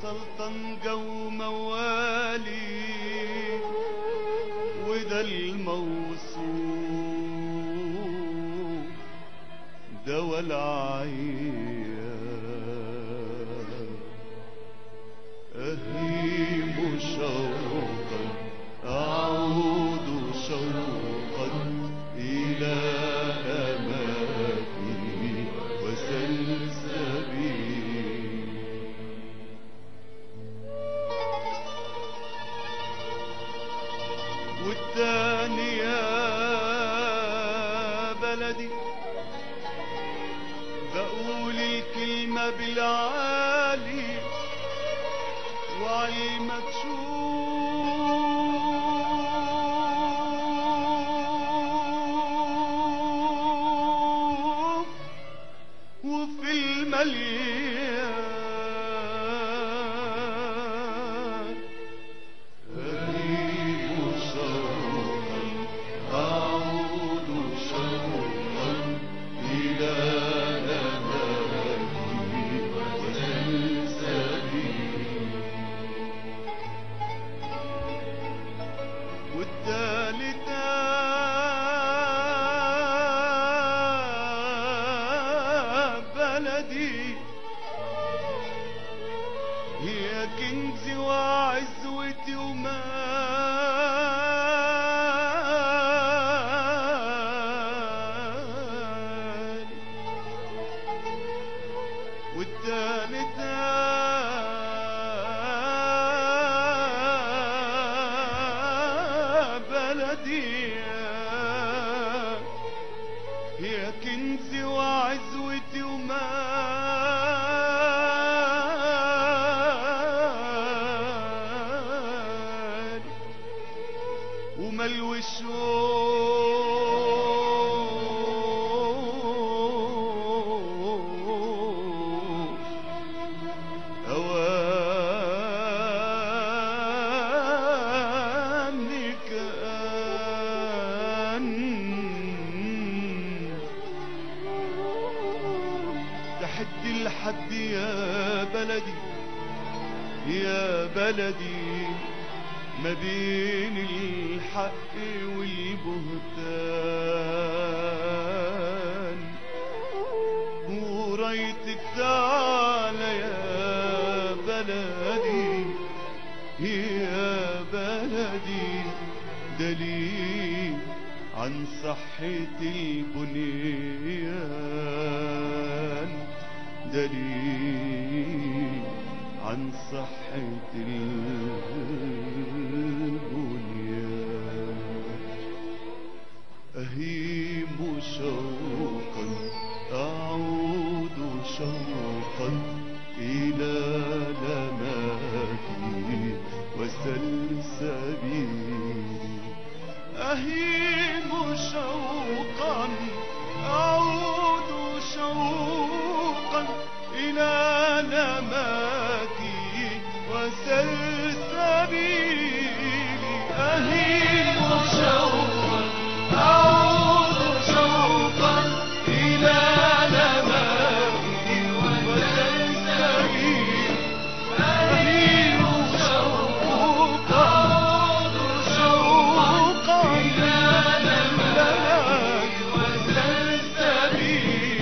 سلطنجة وموالي وده الموصوف ده والعيان أهيم شوقا أعود شوقا إلى أماكني وسلسبيلي والتاني يا بلدي بقول الكلمة بالعالي وعلمك شوف وفي المليان أغيب شوقا أعود شوقا إلى أماكني وسلسبيلي والتالتة بلدي هي كنزي وعزوتي ومالي والتالتة بلدي هي كنزي وعزوتي ومالي وملو الشوق أواني كأن تحدي الحد يا بلدي يا بلدي ما بين الحق والبهتان ورايتك تعالى يا بلدي يا بلدي دليل عن صحة البنيان دليل عن صحة البنيان أهيم شوقا أعود شوقا إلى لماكي وسلسبيلي أهيم شوقا أعود شوقا إلى نماكي وسلسبيلي أهيم شوقا أعود شوقا إلى نماكي وسلسبيلي أهيم شوقا أعود شوقا إلى نماكي وسلسبيلي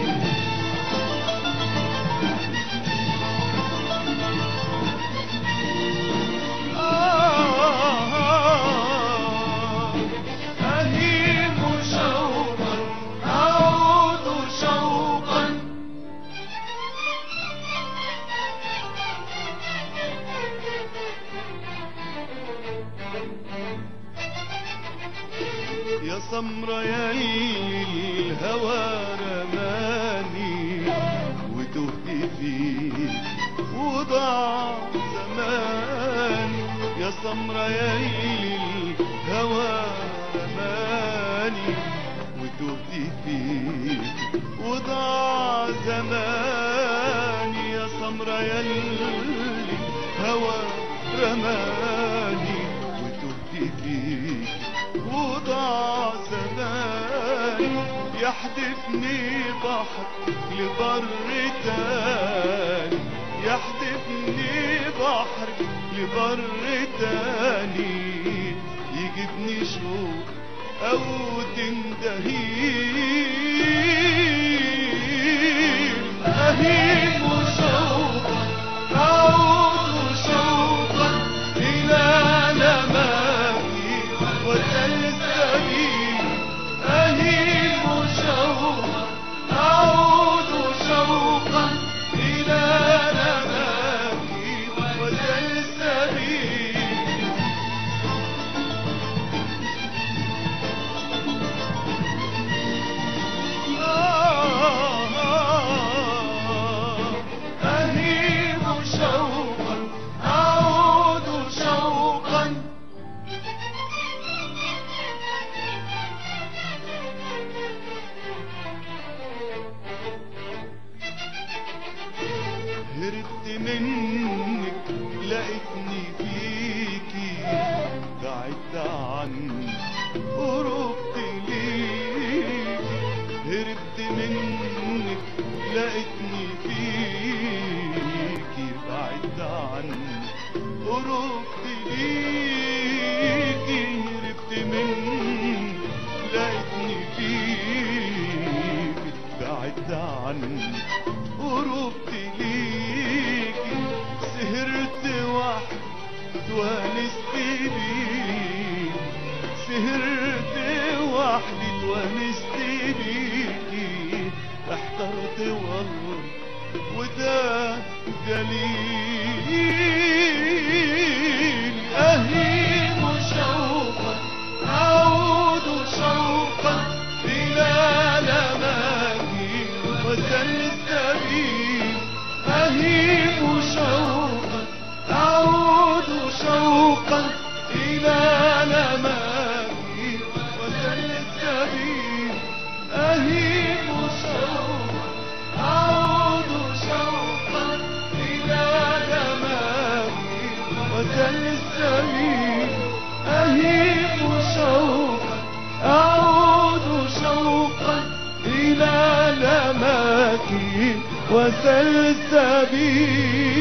أهيم شوقا أعود شوقا يا سمرة يا الهوى رماني وتهت فيه وضاع زمان يا سمرة يا الهوى رماني وتهت فيه وضاع زمان يا سمرة يا الهوى رماني وتهت فيه وضاع زمان يحدفني بحر لبر تاني يحدفني بحر لبر تاني يجيبني شوق او تندهيل اهيم شوقا اعود شوقا الى نماكي وسلسبيل اهيم شوقا اعود شوقا الى نماكي وسلسبيل أهيم شوقا أعود شوقا هربت منك لقيتني فيكي بعدت عني قربت ليكي هربت منك لقيتني فيكي بعدت عني قربت ليكي هربت منك لقيتني فيكي بعدت عني قربت ليكي سهرت وحدي اتونست بيك سهرت وحدي اتونست بيكي احترت والله وده دليل اهيم شوقا اعود شوقا الى لماكي وسلسبيل اهيم شوقا اعود شوقا الى لماكي وسلسبيل اهيم شوقا اعود شوقا الى لماكي وسلسبيل اهيم شوقا اعود شوقا الى لماكي وسلسبيل